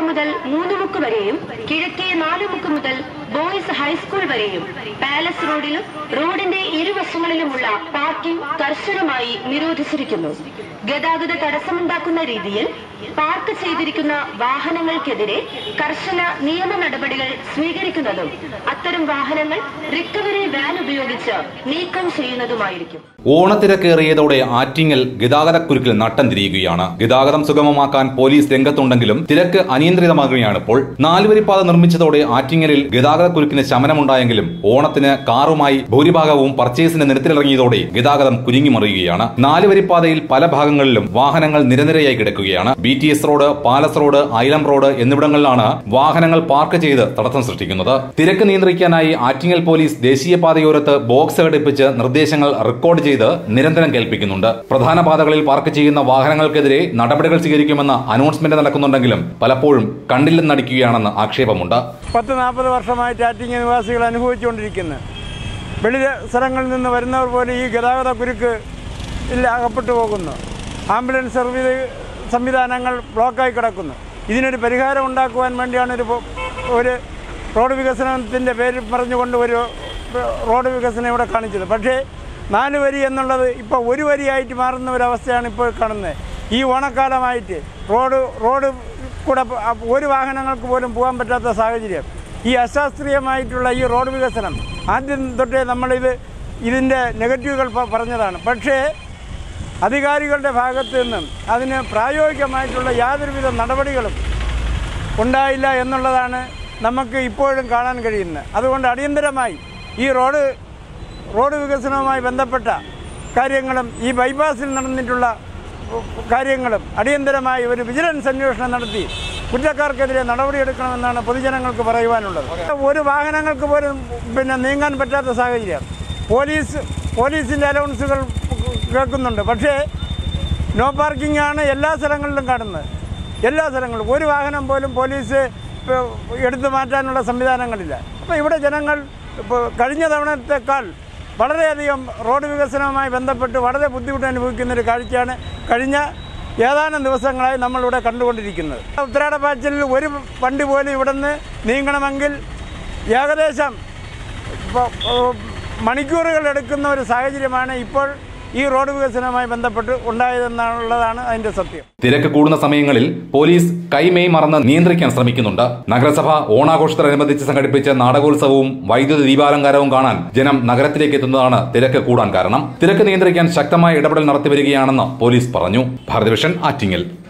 മുതൽ മൂന്നുമുക്ക് വരെയും കിഴക്കേ നാലുമുക്ക് മുതൽ ബോയ്സ് ഹൈസ്കൂൾ വരെയും പാലസ് റോഡിലും റോഡിന്റെ ഇരുവശങ്ങളിലുമുള്ള പാർക്കിംഗ് കർശനമായി നിരോധിച്ചിരിക്കുന്നു ഗതാഗത തടസ്സമുണ്ടാക്കുന്ന രീതിയിൽ പാർക്ക് ചെയ്തിരിക്കുന്ന വാഹനങ്ങൾക്കെതിരെ കർശന നിയമ നടപടികൾ സ്വീകരിക്കുന്നതും അത്തരം വാഹനങ്ങൾ റിക്കവറി വാൻ ഉപയോഗിച്ച് നീക്കം ചെയ്യുന്നതുമായിരിക്കും ഓണത്തിരക്കേറിയതോടെ ആറ്റിങ്ങൽ ഗതാഗതക്കുരുക്കിൽ നട്ടം തിരിയുകയാണ് ഗതാഗതം സുഗമമാക്കാൻ പോലീസ് രംഗത്തുണ്ടെങ്കിലും തിരക്ക് അനിയന്ത്രിതമാകുകയാണ് ഇപ്പോൾ നാലുവരിപ്പാത നിർമ്മിച്ചതോടെ ആറ്റിങ്ങലിൽ ഗതാഗതക്കുരുക്കിന് ശമനമുണ്ടായെങ്കിലും ഓണത്തിന് കാറുമായി ഭൂരിഭാഗവും പർച്ചേസിന് നിരത്തിലിറങ്ങിയതോടെ ഗതാഗതം കുരുങ്ങിമറിയുകയാണ് നാലുവരിപ്പാതയിൽ പല ഭാഗങ്ങളിലും വാഹനങ്ങൾ നിരനിരയായി കിടക്കുകയാണ് B T S road palace road ഐലം റോഡ് എന്നിവിടങ്ങളിലാണ് വാഹനങ്ങൾ പാർക്ക് ചെയ്ത് തടസ്സം സൃഷ്ടിക്കുന്നത് തിരക്ക് നിയന്ത്രിക്കാനായി ആറ്റിങ്ങൽ പോലീസ് ദേശീയപാതയോരത്ത് ബോക്സ് ഘടിപ്പിച്ച് നിർദ്ദേശങ്ങൾ റെക്കോർഡ് ചെയ്ത് നിരന്തരം കേൾപ്പിക്കുന്നുണ്ട് പ്രധാന പാതകളിൽ പാർക്ക് ചെയ്യുന്ന വാഹനങ്ങൾക്കെതിരെ നടപടികൾ സ്വീകരിക്കുമെന്ന അനൗൺസ്മെന്റ് നടക്കുന്നുണ്ടെങ്കിലും പലപ്പോഴും കണ്ടില്ലെന്നടിക്കുകയാണെന്ന് ആക്ഷേപമുണ്ട് പത്ത് നാൽപ്പത് വർഷമായി ടാറ്റിങ് നിവാസികൾ അനുഭവിച്ചുകൊണ്ടിരിക്കുന്നത് വെളി സ്ഥലങ്ങളിൽ നിന്ന് വരുന്നവർ പോലും ഈ ഗതാഗത കുരുക്ക് ഇല്ല അകപ്പെട്ടു പോകുന്നു ആംബുലൻസ് സർവീസ് സംവിധാനങ്ങൾ ബ്ലോക്കായി കിടക്കുന്നു ഇതിനൊരു പരിഹാരം ഉണ്ടാക്കുവാൻ വേണ്ടിയാണ് ഒരു പോ- ഒരു റോഡ് വികസനത്തിൻ്റെ പേര് പറഞ്ഞുകൊണ്ട് ഒരു റോഡ് വികസനം ഇവിടെ കാണിച്ചത് പക്ഷേ നാല് വരി എന്നുള്ളത് ഇപ്പോൾ ഒരു വരിയായിട്ട് മാറുന്ന ഒരവസ്ഥയാണ് ഇപ്പോൾ കാണുന്നത് ഈ ഓണക്കാലമായിട്ട് റോഡ് റോഡ് കൂടെ പ- അ- ഒരു വാഹനങ്ങൾക്ക് പോലും പോകാൻ പറ്റാത്ത സാഹചര്യം ഈ അശാസ്ത്രീയമായിട്ടുള്ള ഈ റോഡ് വികസനം ആദ്യം തൊട്ടേ നമ്മളിത് ഇതിൻ്റെ നെഗറ്റീവുകൾ പ- പറഞ്ഞതാണ് പക്ഷേ അധികാരികളുടെ ഭാഗത്ത് നിന്നും അതിന് പ്രായോഗികമായിട്ടുള്ള യാതൊരുവിധ നടപടികളും ഉണ്ടായില്ല എന്നുള്ളതാണ് നമുക്ക് ഇപ്പോഴും കാണാൻ കഴിയുന്നത് അതുകൊണ്ട് അടിയന്തരമായി ഈ റോഡ് റോഡ് വികസനവുമായി ബന്ധപ്പെട്ട കാര്യങ്ങളും ഈ ബൈപ്പാസിൽ നടന്നിട്ടുള്ള കാര്യങ്ങളും അടിയന്തരമായി ഒരു വിജിലൻസ് അന്വേഷണം നടത്തി കുറ്റക്കാർക്കെതിരെ നടപടിയെടുക്കണമെന്നാണ് പൊതുജനങ്ങൾക്ക് പറയുവാനുള്ളത് ഒരു വാഹനങ്ങൾക്ക് പോലും പിന്നെ നീങ്ങാൻ പറ്റാത്ത സാഹചര്യം പോലീസ് പോലീസിൻ്റെ അലൗൺസുകൾ കേൾക്കുന്നുണ്ട് പക്ഷേ നോ പാർക്കിംഗ് ആണ് എല്ലാ സ്ഥലങ്ങളിലും കാണുന്നത് എല്ലാ സ്ഥലങ്ങളിലും ഒരു വാഹനം പോലും പോലീസ് ഇപ്പൊ എടുത്തു മാറ്റാനുള്ള സംവിധാനങ്ങളില്ല അപ്പോൾ ഇവിടെ ജനങ്ങൾ ഇപ്പോൾ കഴിഞ്ഞ തവണത്തേക്കാൾ വളരെയധികം റോഡ് വികസനവുമായി ബന്ധപ്പെട്ട് വളരെ ബുദ്ധിമുട്ട് അനുഭവിക്കുന്ന ഒരു കാഴ്ചയാണ് കഴിഞ്ഞ ഏതാനും ദിവസങ്ങളായി നമ്മളിവിടെ കണ്ടുകൊണ്ടിരിക്കുന്നത് ഉത്തരാടപ്പാച്ചിലിൽ ഒരു വണ്ടി പോലും ഇവിടുന്ന് നീങ്ങണമെങ്കിൽ ഏകദേശം ഇപ്പോൾ മണിക്കൂറുകൾ എടുക്കുന്ന ഒരു സാഹചര്യമാണ് ഇപ്പോൾ ഈ റോഡ് വികസനവുമായി ബന്ധപ്പെട്ട് ഉണ്ടായതെന്നുള്ളതാണ് അതിൻ്റെ സത്യം തിരക്ക് കൂടുന്ന സമയങ്ങളിൽ പോലീസ് കൈമേയ് മറന്ന് നിയന്ത്രിക്കാൻ ശ്രമിക്കുന്നുണ്ട് നഗരസഭ ഓണാഘോഷത്തോടനുബന്ധിച്ച് സംഘടിപ്പിച്ച നാടകോത്സവവും വൈദ്യുത ദീപാലങ്കാരവും കാണാൻ ജനം നഗരത്തിലേക്ക് എത്തുന്നതാണ് തിരക്ക് കൂടാൻ കാരണം തിരക്ക് നിയന്ത്രിക്കാൻ ശക്തമായ ഇടപെടൽ നടത്തി വരികയാണെന്ന് പോലീസ് പറഞ്ഞു ഭാരതവിഷൻ ആറ്റിങ്ങൽ